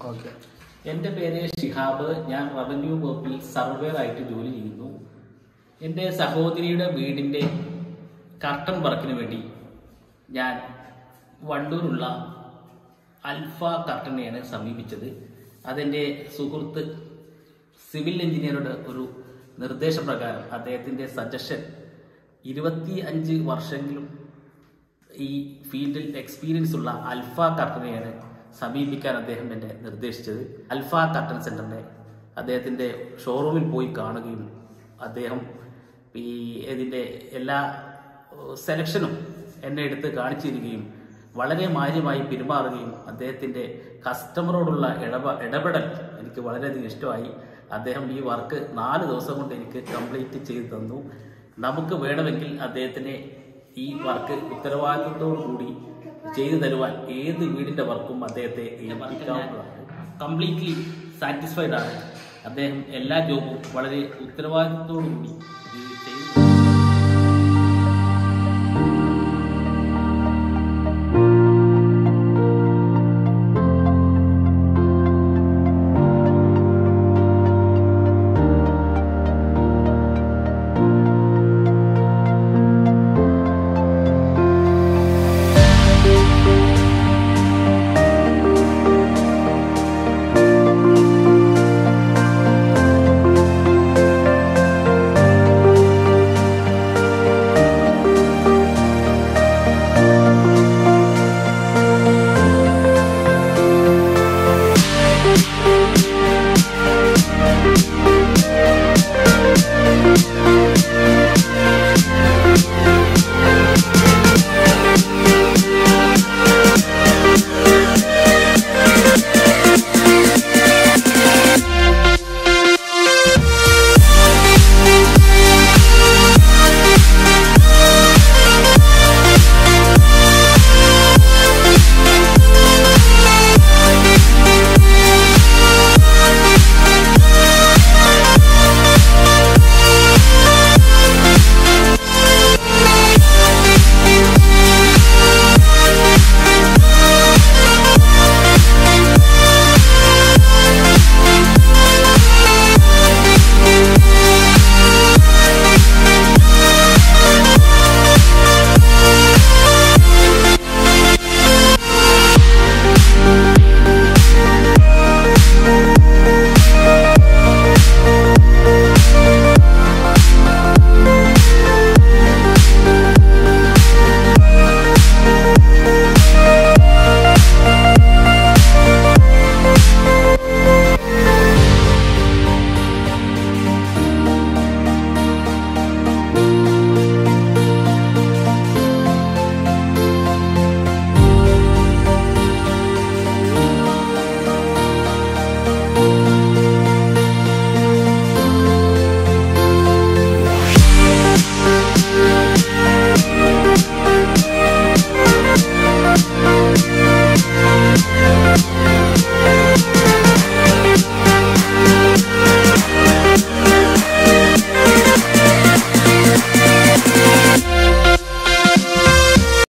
okay എൻ്റെ പേര് ഷിഹാബ് ഞാൻ റവന്യൂ വകുപ്പിൽ സർവേർ ആയിട്ട് ജോലി ചെയ്യുന്നു എൻ്റെ സഹോദരിയുടെ വീടിൻ്റെ കർട്ടൻ വർക്കിന് വേണ്ടി ഞാൻ വണ്ടൂരുള്ള അൽഫ കർട്ടനെയാണ് സമീപിച്ചത് അതെൻ്റെ സുഹൃത്ത് സിവിൽ എഞ്ചിനീയറുടെ ഒരു നിർദ്ദേശപ്രകാരം അദ്ദേഹത്തിൻ്റെ സജഷൻ ഇരുപത്തി അഞ്ച് വർഷങ്ങളും ഈ ഫീൽഡിൽ എക്സ്പീരിയൻസ് ഉള്ള അൽഫ കർട്ടനെയാണ് സമീപിക്കാൻ അദ്ദേഹം എന്നെ നിർദ്ദേശിച്ചത് അൽഫ കർട്ടൻ സെന്ററിന്റെ അദ്ദേഹത്തിന്റെ ഷോറൂമിൽ പോയി കാണുകയും അദ്ദേഹം ഈ ഇതിന്റെ എല്ലാ സെലക്ഷനും എന്നെ എടുത്ത് കാണിച്ചു തരികയും വളരെ മാന്യമായി പെരുമാറുകയും അദ്ദേഹത്തിന്റെ കസ്റ്റമറോടുള്ള ഇടപ ഇടപെടൽ എനിക്ക് വളരെയധികം ഇഷ്ടമായി അദ്ദേഹം ഈ വർക്ക് നാല് ദിവസം കൊണ്ട് എനിക്ക് കംപ്ലീറ്റ് ചെയ്തു തന്നു നമുക്ക് വേണമെങ്കിൽ അദ്ദേഹത്തിന് ഈ വർക്ക് ഉത്തരവാദിത്വത്തോടു കൂടി ചെയ്തു തരുവാൻ ഏത് വീടിന്റെ വർക്കും അദ്ദേഹത്തെ ഏൽപ്പിക്കാവുന്നതാണ് കംപ്ലീറ്റ്ലി സാറ്റിസ്ഫൈഡ് ആണ് അദ്ദേഹം എല്ലാ ജോബും വളരെ ഉത്തരവാദിത്വത്തോടു കൂടി ഈ ചെയ്തു